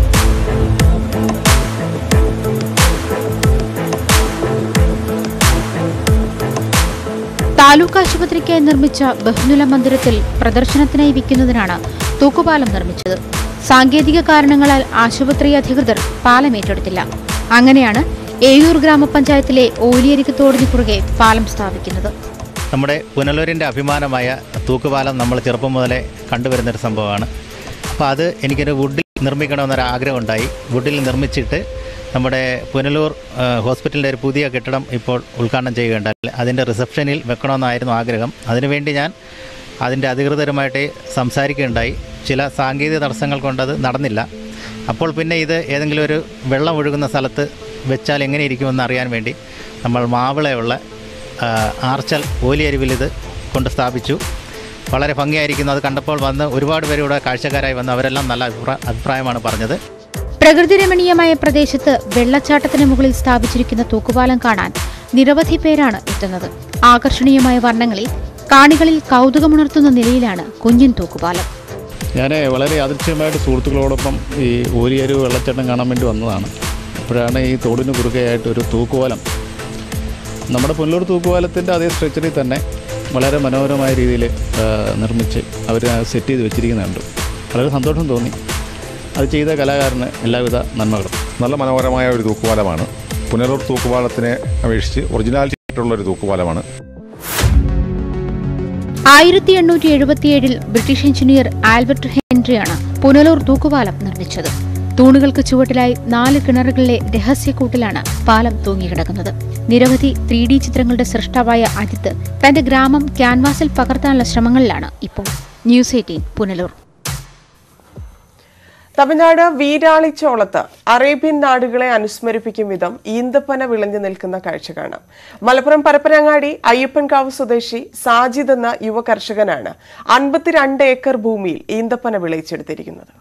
താലൂക്ക് ആശുപത്രിക്കായി നിർമ്മിച്ച ബഹുനില മന്ദിരത്തിൽ പ്രദർശനത്തിനായി വിൽക്കുന്നതിനാണ് തൂക്കുപാലം നിർമ്മിച്ചത് സാങ്കേതിക കാരണങ്ങളാൽ ആശുപത്രി അധികൃതർ പാലം ഏറ്റെടുത്തില്ല അങ്ങനെയാണ് ഏയൂർ ഗ്രാമപഞ്ചായത്തിലെ ഓലിയരിക്ക് തോടിന് കുറുകെ പാലം സ്ഥാപിക്കുന്നത് നമ്മുടെ പുനലൂരിൻ്റെ അഭിമാനമായ തൂക്കുപാലം നമ്മൾ ചെറുപ്പം മുതലേ കണ്ടുവരുന്നൊരു സംഭവമാണ് അപ്പോൾ അത് എനിക്കൊരു വുഡിൽ നിർമ്മിക്കണമെന്നൊരു ആഗ്രഹം ഉണ്ടായി വുഡിൽ നിർമ്മിച്ചിട്ട് നമ്മുടെ പുനലൂർ ആ, ഹോസ്പിറ്റലിൻ്റെ ഒരു പുതിയ കെട്ടിടം ഇപ്പോൾ ഉദ്ഘാടനം ചെയ്യുകയുണ്ടായി അതിൻ്റെ റിസപ്ഷനിൽ വെക്കണമെന്നായിരുന്നു ആഗ്രഹം അതിനുവേണ്ടി ഞാൻ അതിൻ്റെ അധികൃതരുമായിട്ട് സംസാരിക്കുകയുണ്ടായി ചില സാങ്കേതിക തടസ്സങ്ങൾ കൊണ്ടത് നടന്നില്ല അപ്പോൾ പിന്നെ ഇത് ഏതെങ്കിലും ഒരു വെള്ളം ഒഴുകുന്ന സ്ഥലത്ത് വെച്ചാൽ എങ്ങനെ ഇരിക്കുമെന്ന് അറിയാൻ വേണ്ടി നമ്മൾ മാവിളയുള്ള ആ, ആർച്ചൽ ഓലിയരുവിൽ ഇത് കൊണ്ട് സ്ഥാപിച്ചു വളരെ ഭംഗിയായിരിക്കുന്നു അത് കണ്ടപ്പോൾ വന്ന് ഒരുപാട് പേര് ഇവിടെ കാഴ്ചക്കാരായി വന്ന് അവരെല്ലാം നല്ല അഭിപ്രായ അഭിപ്രായമാണ് പറഞ്ഞത് പ്രകൃതി രമണീയമായ പ്രദേശത്ത് വെള്ളച്ചാട്ടത്തിന് മുകളിൽ സ്ഥാപിച്ചിരിക്കുന്ന തൂക്കുപാലം കാണാൻ നിരവധി പേരാണ് എത്തുന്നത് ആകർഷണീയമായ വർണ്ണങ്ങളിൽ കാണികളിൽ കൗതുകമുണർത്തുന്ന നിലയിലാണ് കുഞ്ഞിൻ തൂക്കുപാലം ഞാൻ വളരെ യാദൃച്ഛികമായിട്ട് സുഹൃത്തുക്കളോടൊപ്പം ഈ ഓരിയൊരു വെള്ളച്ചാട്ടം കാണാൻ വേണ്ടി വന്നതാണ് അപ്പോഴാണ് ഈ തോടിന് കുറുകയായിട്ട് ഒരു തൂക്കുപാലം നമ്മുടെ പുനലൂർ തൂക്കുപാലത്തിൻ്റെ അതേ സ്ട്രക്ചറിൽ തന്നെ വളരെ മനോഹരമായ രീതിയിൽ നിർമ്മിച്ച് അവർ സെറ്റ് ചെയ്ത് വെച്ചിരിക്കുന്നുണ്ട് വളരെ സന്തോഷം തോന്നി അത് ചെയ്ത കലാകാരന് എല്ലാവിധ നന്മകളും നല്ല മനോഹരമായ ഒരു തൂക്കുപാലമാണ് പുനലൂർ തൂക്കുപാലത്തിനെ അപേക്ഷിച്ച് ഒറിജിനാലിറ്റി ആയിട്ടുള്ള ഒരു തൂക്കുപാലമാണ് ആയിരത്തി എണ്ണൂറ്റി എഴുപത്തിയേഴിൽ ബ്രിട്ടീഷ് എഞ്ചിനീയർ ആൽബർട്ട് ഹെൻറിയാണ് പുനലൂർ തൂക്കുപാലം നിർമ്മിച്ചത് തൂണുകൾക്ക് ചുവട്ടിലായി നാല് കിണറുകളിലെ രഹസ്യക്കൂട്ടിലാണ് പാലം തൂങ്ങിക്കിടക്കുന്നത് നിരവധി ത്രീ ഡി ചിത്രങ്ങളുടെ സൃഷ്ടാവായ അജിത്ത് തന്റെ ഗ്രാമം ക്യാൻവാസിൽ പകർത്താനുള്ള ശ്രമങ്ങളിലാണ് ഇപ്പോൾ ന്യൂസ് എയ്റ്റീൻ പുനലൂർ തമിഴ്നാട് വീരാളിച്ചോളത്ത് അറേബ്യൻ നാടുകളെ അനുസ്മരിപ്പിക്കും വിധം ഈന്തപ്പന വിളഞ്ഞു നിൽക്കുന്ന കാഴ്ച കാണാം മലപ്പുറം പരപ്പനങ്ങാടി അയ്യപ്പൻകാവ് സ്വദേശി സാജിദ് എന്ന യുവ കർഷകനാണ് അൻപത്തിരണ്ട് ഏക്കർ ഭൂമിയിൽ ഈന്തപ്പന വിളയിച്ചെടുത്തിരിക്കുന്നത്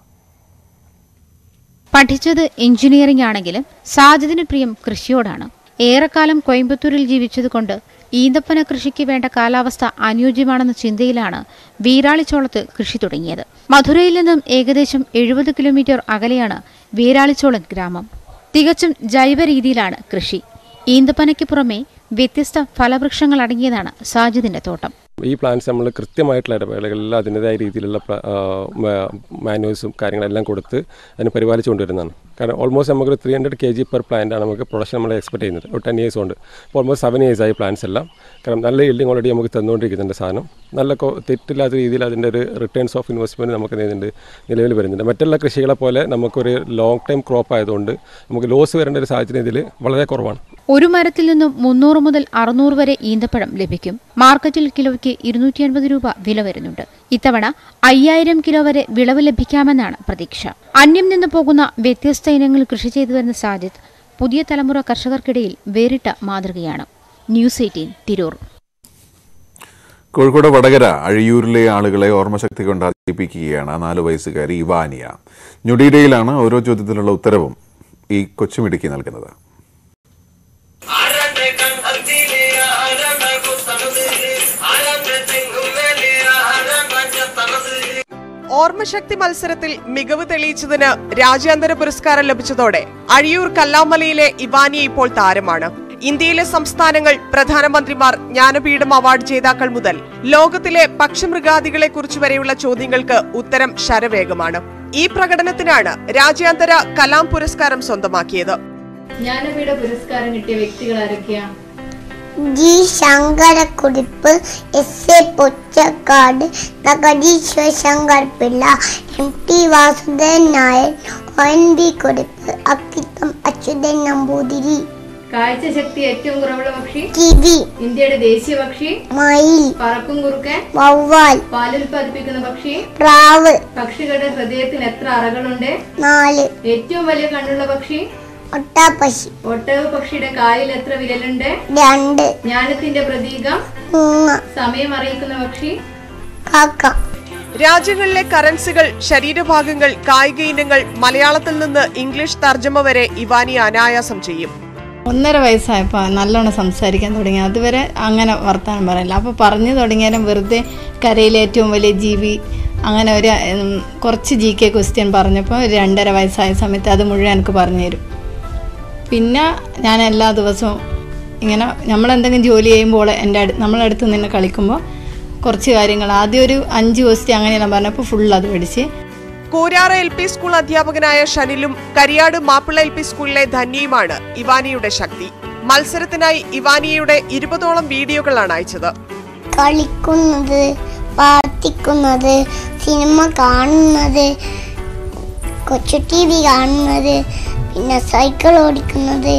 പഠിച്ചത് എഞ്ചിനീയറിംഗ് ആണെങ്കിലും സാജിദിന് പ്രിയം കൃഷിയോടാണ് ഏറെക്കാലം കോയമ്പത്തൂരിൽ ജീവിച്ചതുകൊണ്ട് ഈന്തപ്പന കൃഷിക്ക് വേണ്ട കാലാവസ്ഥ അനുയോജ്യമാണെന്ന ചിന്തയിലാണ് വീരാളിച്ചോളത്ത് കൃഷി തുടങ്ങിയത് മധുരയിൽ നിന്നും ഏകദേശം എഴുപത് കിലോമീറ്റർ അകലെയാണ് വീരാളിച്ചോളം ഗ്രാമം തികച്ചും ജൈവ രീതിയിലാണ് കൃഷി ഈന്തപ്പനയ്ക്ക് പുറമെ വ്യത്യസ്ത ഫലവൃക്ഷങ്ങൾ അടങ്ങിയതാണ് സാജിദിന്റെ തോട്ടം ഈ പ്ലാന്റ്സ് നമ്മൾ കൃത്യമായിട്ടുള്ള ഇടവേളകളിൽ അതിൻ്റെതായ രീതിയിലുള്ള മാനുവൽസും കാര്യങ്ങളെല്ലാം കൊടുത്ത് അതിന് പരിപാലിച്ചു കൊണ്ടുവരുന്നതാണ് കാരണം ഓൾമോസ്റ്റ് നമുക്കൊരു three hundred K G per plant ആണ് നമുക്ക് പ്രൊഡക്ഷൻ നമ്മൾ എക്സ്പെക്ട് ചെയ്യുന്നത് ഒരു ടെൻ ഇയേഴ്സ് കൊണ്ട് ഇപ്പോൾ ഓൾമോസ്റ്റ് സെവൻ ഇയേഴ്സ് ആയി പ്ലാന്റ്സ് എല്ലാം കാരണം നല്ല ഇൽഡിങ് ഓൾറെഡി നമുക്ക് തന്നുകൊണ്ടിരിക്കുന്നുണ്ട് സാധനം നല്ല കൊ- തെറ്റില്ലാത്ത രീതിയിൽ അതിൻ്റെ ഒരു റിട്ടേൺസ് ഓഫ് ഇൻവെസ്റ്റ്മെൻറ്റ് നമുക്ക് നേരിടുന്നുണ്ട് നിലവിൽ വരുന്നുണ്ട് മറ്റുള്ള കൃഷികളെ പോലെ നമുക്കൊരു ലോങ് ടൈം ക്രോപ്പ് ആയതുകൊണ്ട് നമുക്ക് ലോസ് വരേണ്ട ഒരു സാഹചര്യം ഇതിൽ വളരെ കുറവാണ് ഒരു മരത്തിൽ നിന്നും മുന്നൂറ് മുതൽ അറുന്നൂറ് വരെ ഈന്തപ്പഴം ലഭിക്കും മാർക്കറ്റിൽ കിലോയ്ക്ക് ഇരുന്നൂറ്റി അൻപത് രൂപ വില വരുന്നുണ്ട് ഇത്തവണ അയ്യായിരം കിലോ വരെ വിളവ് ലഭിക്കാമെന്നാണ് പ്രതീക്ഷ അന്യം നിന്ന് പോകുന്ന വ്യത്യസ്ത ഇനങ്ങൾ കൃഷി ചെയ്തു വരുന്ന സാജിദ് പുതിയ തലമുറ കർഷകർക്കിടയിൽ വേറിട്ട മാതൃകയാണ് ന്യൂസ് എയ്റ്റീൻ തിരൂർ കോഴിക്കോട് വടകര അഴിയൂരിലെ ആളുകളെ ഓർമ്മശക്തി കൊണ്ട് അതിജീവിപ്പിക്കുകയാണ് നാലു വയസ്സുകാരി ഇവാനിയ ഞൊടിയിടയിലാണ് ഓരോ ചോദ്യത്തിലുള്ള ഉത്തരവും ഈ കൊച്ചുമിടുക്കി നൽകുന്നത് ഓർമ്മശക്തി മത്സരത്തിൽ മികവ് തെളിയിച്ചതിന് രാജ്യാന്തര പുരസ്കാരം ലഭിച്ചതോടെ അഴിയൂർ കല്ലാമലയിലെ ഇവാനിയ ഇപ്പോൾ താരമാണ് ഇന്ത്യയിലെ സംസ്ഥാനങ്ങൾ പ്രധാനമന്ത്രിമാർ ജ്ഞാനപീഠം അവാർഡ് ജേതാക്കൾ മുതൽ ലോകത്തിലെ പക്ഷിമൃഗാദികളെ കുറിച്ച് വരെയുള്ള ചോദ്യങ്ങൾക്ക് ഉത്തരം ശരവേഗമാണ് ഈ പ്രകടനത്തിനാണ് രാജ്യാന്തര കലാം പുരസ്കാരം സ്വന്തമാക്കിയത് ജ്ഞാനപീഠ പുരസ്കാരം കിട്ടിയ വ്യക്തികൾ ആരൊക്കെയാ G Sankarakurup S A Pottekkatt Nagareeshwara Shankar Pillai M T Vasudevan Nair O N V Kurup Akkitham Achuthan Namboothiri കാഴ്ചശക്തി ഏറ്റവും കുറവുള്ള പക്ഷി കിവി ഇന്ത്യയുടെ ദേശീയ പക്ഷി മയിൽ പറക്കും കുറുക്കൻ വവ്വാൽ പാലുൽപാദിപ്പിക്കുന്ന പക്ഷി പ്രാവ് പക്ഷികളുടെ ഹൃദയത്തിന് എത്ര അറകളുണ്ട് നാല് ഏറ്റവും വലിയ കണ്ണുള്ള പക്ഷി ഒട്ടാപ്പശി ഒട്ടക പക്ഷിയുടെ കാലിൽ എത്ര വിരലുണ്ട് രണ്ട് ജ്ഞാനത്തിന്റെ പ്രതീകം മൂന്ന് സമയം അറിയിക്കുന്ന പക്ഷി കാക്ക രാജ്യങ്ങളിലെ കറൻസികൾ ശരീരഭാഗങ്ങൾ കായിക ഇനങ്ങൾ മലയാളത്തിൽ നിന്ന് ഇംഗ്ലീഷ് തർജ്ജമ വരെ ഇവാനി അനായാസം ചെയ്യും ഒന്നര വയസ്സായപ്പോൾ നല്ലോണം സംസാരിക്കാൻ തുടങ്ങി അതുവരെ അങ്ങനെ വർത്തമാനം പറയില്ല അപ്പോൾ പറഞ്ഞു തുടങ്ങിയാലും വെറുതെ കരയിലെ ഏറ്റവും വലിയ ജീവി അങ്ങനെ ഒരു ഉം, കുറച്ച് ജി കെ ക്വസ്റ്റ്യൻ പറഞ്ഞപ്പോൾ ഒരു രണ്ടര വയസ്സായ സമയത്ത് അത് മുഴുവൻ എനിക്ക് പറഞ്ഞു തരും പിന്നെ ഞാൻ എല്ലാ ദിവസവും ഇങ്ങനെ നമ്മളെന്തെങ്കിലും ജോലി ചെയ്യുമ്പോൾ എൻ്റെ അടു നമ്മളടുത്ത് നിന്ന് കളിക്കുമ്പോൾ കുറച്ച് കാര്യങ്ങൾ ആദ്യം ഒരു അഞ്ച് ക്വസ്റ്റ്യൻ അങ്ങനെയെല്ലാം പറഞ്ഞപ്പോൾ ഫുൾ അത് പഠിച്ച് കൂരാറ എൽ പി സ്കൂൾ അധ്യാപകനായ ഷനിലും കരിയാട് മാപ്പിള എൽ പി സ്കൂളിലെ ധന്യയുമാണ് ഇവാനിയുടെ ശക്തി മത്സരത്തിനായി ഇവാനിയയുടെ ഇരുപതോളം വീഡിയോകളാണ് അയച്ചത് കളിക്കുന്നത് പ്രാർത്ഥിക്കുന്നത് സിനിമ കാണുന്നത് കൊച്ചു ടി വി കാണുന്നത് പിന്നെ സൈക്കിൾ ഓടിക്കുന്നത്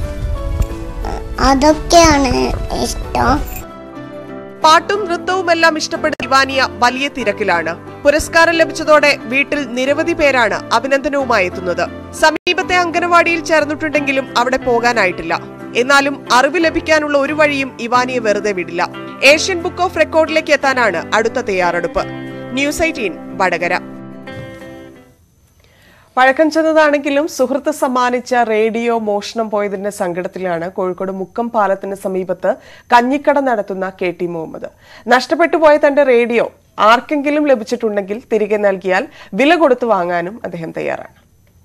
അതൊക്കെയാണ് ഇഷ്ടം പാട്ടും നൃത്തവുമെല്ലാം ഇഷ്ടപ്പെടുന്ന ഇവാനിയ വലിയ തിരക്കിലാണ് പുരസ്കാരം ലഭിച്ചതോടെ വീട്ടിൽ നിരവധി പേരാണ് അഭിനന്ദനവുമായി എത്തുന്നത് സമീപത്തെ അംഗനവാടിയിൽ ചേർന്നിട്ടുണ്ടെങ്കിലും അവിടെ പോകാനായിട്ടില്ല എന്നാലും അറിവ് ലഭിക്കാനുള്ള ഒരു വഴിയും ഇവാനിയെ വെറുതെ വിടില്ല ഏഷ്യൻ ബുക്ക് ഓഫ് റെക്കോർഡിലേക്ക് എത്താനാണ് അടുത്ത തയ്യാറെടുപ്പ് ന്യൂസ് എയ്റ്റീൻ വടകര പഴക്കം ചെന്നതാണെങ്കിലും സുഹൃത്ത് സമ്മാനിച്ച റേഡിയോ മോഷണം പോയതിന്റെ സങ്കടത്തിലാണ് കോഴിക്കോട് മുക്കം പാലത്തിന് സമീപത്ത് കഞ്ഞിക്കട നടത്തുന്ന കെ ടി മുഹമ്മദ് നഷ്ടപ്പെട്ടു പോയ തന്റെ റേഡിയോ ആർക്കെങ്കിലും ലഭിച്ചിട്ടുണ്ടെങ്കിൽ തിരികെ നൽകിയാൽ വില കൊടുത്തു വാങ്ങാനും അദ്ദേഹം തയ്യാറാണ്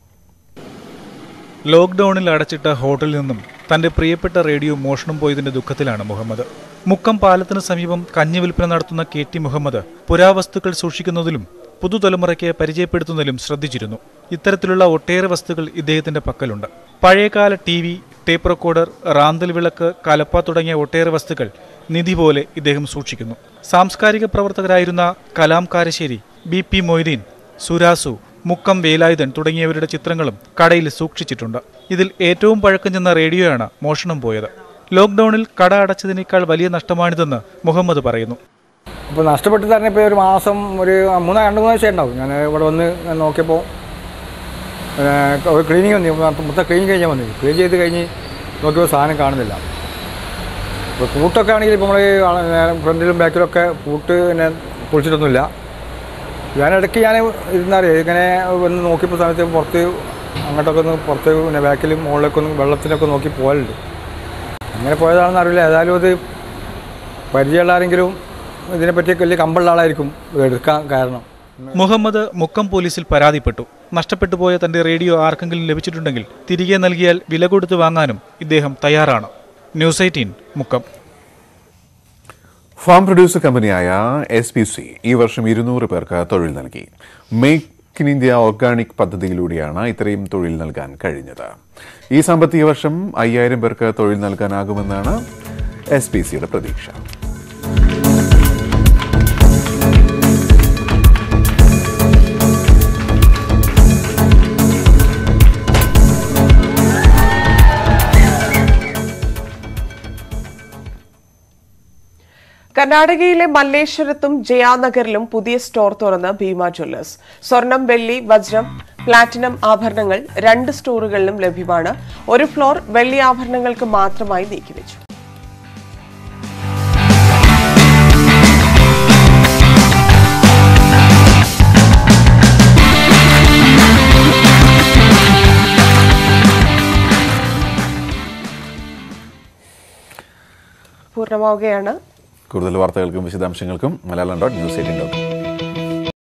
ലോക്ക്ഡൌണിൽ അടച്ചിട്ട ഹോട്ടലിൽ നിന്നും തന്റെ പ്രിയപ്പെട്ട റേഡിയോ മോഷണം പോയതിന്റെ ദുഃഖത്തിലാണ് മുഹമ്മദ് മുക്കം പാലത്തിന് സമീപം കഞ്ഞി വിൽപ്പന നടത്തുന്ന കെ ടി മുഹമ്മദ് പുരാവസ്തുക്കൾ സൂക്ഷിക്കുന്നതിലും പുതുതലമുറയ്ക്ക് പരിചയപ്പെടുത്തുന്നതിലും ശ്രദ്ധിച്ചിരുന്നു ഇത്തരത്തിലുള്ള ഒട്ടേറെ വസ്തുക്കൾ ഇദ്ദേഹത്തിന്റെ പക്കലുണ്ട് പഴയകാല ടി വി ടേപ്പ് റെക്കോർഡർ റാന്തൽ വിളക്ക് കലപ്പ തുടങ്ങിയ ഒട്ടേറെ വസ്തുക്കൾ നിധി പോലെ ഇദ്ദേഹം സൂക്ഷിക്കുന്നു സാംസ്കാരിക പ്രവർത്തകരായിരുന്ന കലാം കാരശ്ശേരി ബി പി മൊയ്തീൻ സുരാസു മുക്കം വേലായുധൻ തുടങ്ങിയവരുടെ ചിത്രങ്ങളും കടയിൽ സൂക്ഷിച്ചിട്ടുണ്ട് ഇതിൽ ഏറ്റവും പഴക്കം ചെന്ന റേഡിയോയാണ് മോഷണം പോയത് ലോക്ക്ഡൌണിൽ കട അടച്ചതിനേക്കാൾ വലിയ നഷ്ടമാണിതെന്ന് മുഹമ്മദ് പറയുന്നു ഇപ്പോൾ നഷ്ടപ്പെട്ട് തന്നെ ഇപ്പോൾ ഒരു മാസം ഒരു മൂന്ന് രണ്ട് മൂന്ന് ആഴ്ച ഉണ്ടാവും ഞാൻ ഇവിടെ വന്ന് ഞാൻ നോക്കിയപ്പോൾ ഏഹ്, ഒരു ക്ലീനിങ് വന്നു മൊത്തം ക്ലീൻ കഴിഞ്ഞാൽ വന്നു ക്ലീൻ ചെയ്ത് കഴിഞ്ഞ് നോക്കിയപ്പോൾ സാധനം കാണുന്നില്ല ഇപ്പോൾ പൂട്ടൊക്കെ ആണെങ്കിൽ ഇപ്പോൾ നമ്മൾ ഫ്രണ്ടിലും ബാക്കിലൊക്കെ പൂട്ട് പിന്നെ പൊളിച്ചിട്ടൊന്നുമില്ല ഞാൻ ഇടയ്ക്ക് ഞാൻ ഇരുന്നറിയാം ഇങ്ങനെ വന്ന് നോക്കിയപ്പോൾ സമയത്ത് പുറത്ത് അങ്ങോട്ടൊക്കെ ഒന്ന് പുറത്ത് പിന്നെ ബാക്കിലും മുകളിലൊക്കെ ഒന്ന് വെള്ളത്തിനൊക്കെ നോക്കി പോകലുണ്ട് അങ്ങനെ പോയതാണെന്ന് അറിയില്ല ഏതായാലും അത് പരിചയമുള്ള ആരെങ്കിലും ഇതിനെപ്പറ്റിയൊക്കെ വലിയ കമ്പുള്ള ആളായിരിക്കും ഇത് എടുക്കാൻ കാരണം മുഹമ്മദ് മുക്കം പോലീസിൽ പരാതിപ്പെട്ടു നഷ്ടപ്പെട്ടു പോയ തന്റെ റേഡിയോ ആർക്കെങ്കിലും ലഭിച്ചിട്ടുണ്ടെങ്കിൽ തിരികെ നൽകിയാൽ വില കൊടുത്ത് വാങ്ങാനും ഇദ്ദേഹം തയ്യാറാണ് news eighteen Mukkam farm producer കമ്പനിയായ എസ് പി സി ഈ വർഷം ഇരുന്നൂറ് പേർക്ക് തൊഴിൽ നൽകി മേക്ക് ഇൻ ഇന്ത്യ ഓർഗാനിക് പദ്ധതിയിലൂടെയാണ് ഇത്രയും തൊഴിൽ നൽകാൻ കഴിഞ്ഞത് ഈ സാമ്പത്തിക വർഷം അയ്യായിരം പേർക്ക് തൊഴിൽ നൽകാനാകുമെന്നാണ് എസ് പി സിയുടെ പ്രതീക്ഷ കർണാടകയിലെ മല്ലേശ്വരത്തും ജയാനഗറിലും പുതിയ സ്റ്റോർ തുറന്ന് ഭീമ ജ്വല്ലേഴ്സ് സ്വർണം വെള്ളി വജ്രം പ്ലാറ്റിനം ആഭരണങ്ങൾ രണ്ട് സ്റ്റോറുകളിലും ലഭ്യമാണ് ഒരു ഫ്ലോർ വെള്ളി ആഭരണങ്ങൾക്ക് മാത്രമായി നീക്കിവെച്ചു പൂർണ്ണമാവുകയാണ് കൂടുതൽ വാർത്തകൾക്കും വിശദാംശങ്ങൾക്കും Malayalam dot news eighteen dot